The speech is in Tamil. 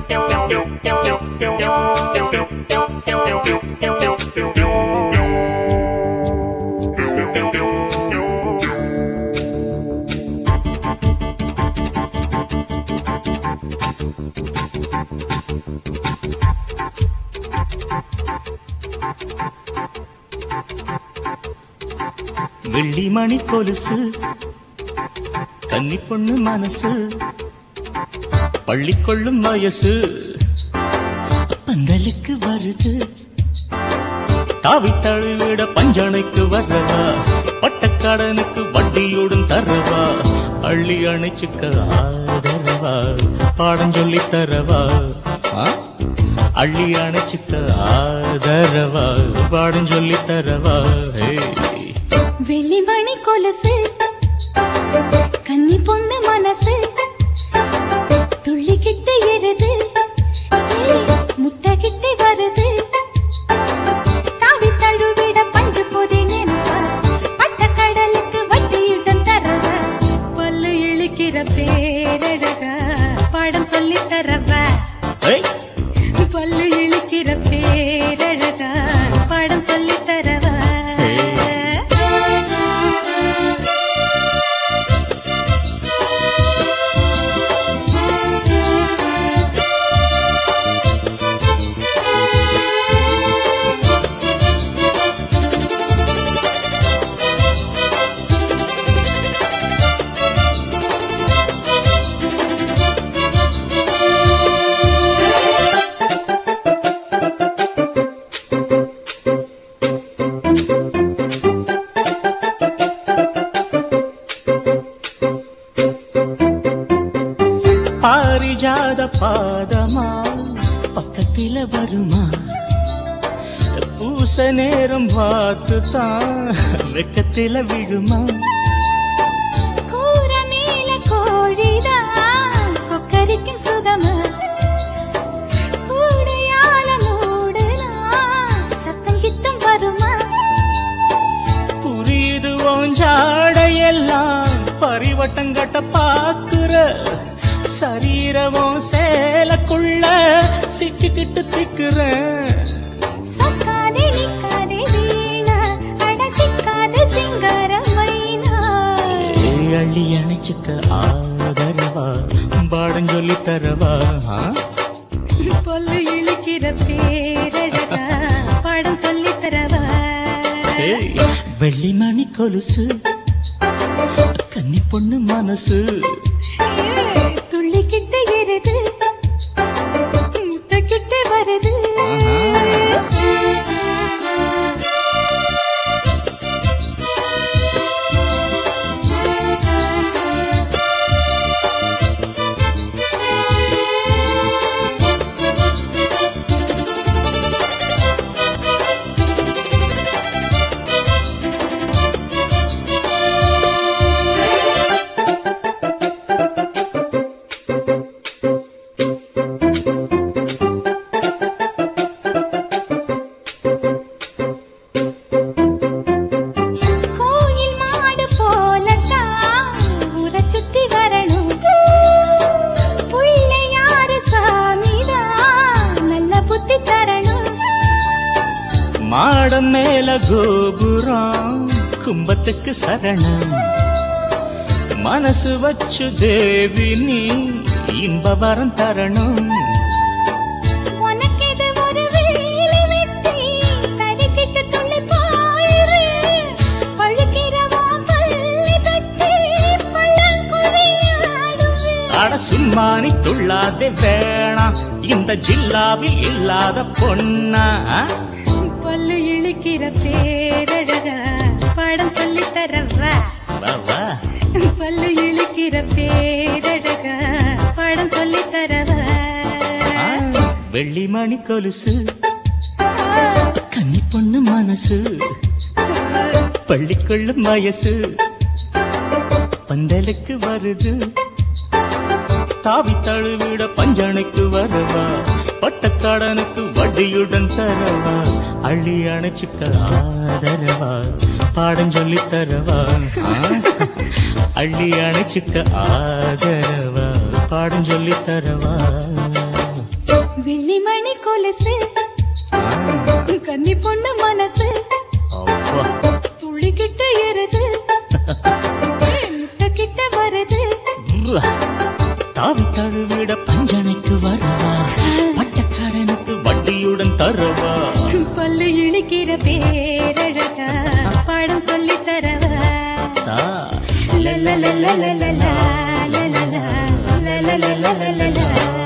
வெள்ளிமணி கொலுசு கன்னி பொண்ணு மனசு பள்ளி கொள்ளும் வயசு பந்தலுக்கு வருது தாவி தழுவிட பஞ்சனைக்கு வரவா பட்டக்கடனுக்கு வட்டியோடும் தரவா அள்ளி அணைச்சுக்க ஆதரவா பாடம் சொல்லி தரவா ஆ? அள்ளி அணைச்சுக்க ஆதரவா பாடம் சொல்லி தரவா ஹே வெள்ளிமணி கொலுசு கன்னி பொண்ணு மனசு துள்ளிக்கிட்டு எருது முட்டகிட்டு வருது தாவி தழுவிட பஞ்சு போதே நினைப்பா பட்ட கடலுக்கு வட்டியுடன் தரவா பல்லு இழுக்கிற பேரழகா பாடம் சொல்லி தரவா ஏய் பல்லு இழுக்கிற பேரழகா பாடம் சொல்லி தரவா பாரிஜாத பாதமா பக்கத்தில வருமா பூச நேரம் பார்த்து தான் வெக்கத்தில விழுமா கூர மேல கோழிதான் கொக்கரிக்கும் சுகமா கூடையால மூடலாம் சத்தம் கித்தம் வருமா புரியுது ஓஞ்சாடையெல்லாம் பரிவட்டங்கட்ட பாக்குற சரீரமும் சேலக்குள்ள சிக்கிக்கிட்டு திக்குறேன் சக்காதே நிக்காதே வீணா அட சிக்காத சிங்காரம் வைனா ஏய், அள்ளி அணைச்சுக்க ஆதரவா பாடம் சொல்லி தரவா ஆ? பொல்லு இழுக்கிற பேரழகா பாடம் சொல்லி தரவா ஏய், வெள்ளிமணி கொலுசு கன்னி பொண்ணு மனசு ஏய், துள்ளிக்கிட்டு எருது முட்டைக்கிட்டு வருது கோயில் மாடு போலத்தான் ஊரை சுத்தி வரணும் புள்ளை யாரு சாமிதான் நல்ல புத்தி தரணும் மாடம் மேல கோபுரம் கும்பத்துக்கு சரணம் மனசு வச்சு தேவி நீ இன்ப வரம் தரணும் உனக்கு இது ஒரு வேலி வெட்டி தடுக்கிட்டு துள்ளி போயிரு பழுக்கிறவா பள்ளி தட்டி பள்ளங்குழியாடுவே அட சும்மானி துள்ளாதே வேணாம் இந்த ஜில்லாவில் இல்லாத பொண்ணா பல்லு இழுக்கிற பேரழகா பாடம் சொல்லி தரவா வா, வா. பல்லு இழுக்கிற பேரழகா பாடம் சொல்லி தரவா ஆ, வெள்ளிமணி கொலுசு கன்னி பொண்ணு மனசு பள்ளிக்கொள்ளும் வயசு பந்தலுக்கு வருது தாவி தழுவிட பஞ்சனைக்கு வரவா பட்டக்காடனுக்கு வட்டியுடன் தரவா அள்ளி அணைச்சுக்க ஆதரவா பாடம் சொல்லி தரவா ஆ? அள்ளி அணைச்சுக்க ஆதரவா பாடம் சொல்லி தரவா கொலுசு கன்னி பொண்ணு மனசு அப்பா துள்ளிக்கிட்டு எருது முட்டை கிட்ட வருது உவ்வா. தாவி தழுவிட பஞ்சனைக்கு வரவா பட்டக்காரனுக்கு வட்டியுடன் தரவா பல்லு இழிக்கிற பேரழகா பாடம் சொல்லி தரவா தா. லலலலலலலா, லலலா, லலலலலலலா.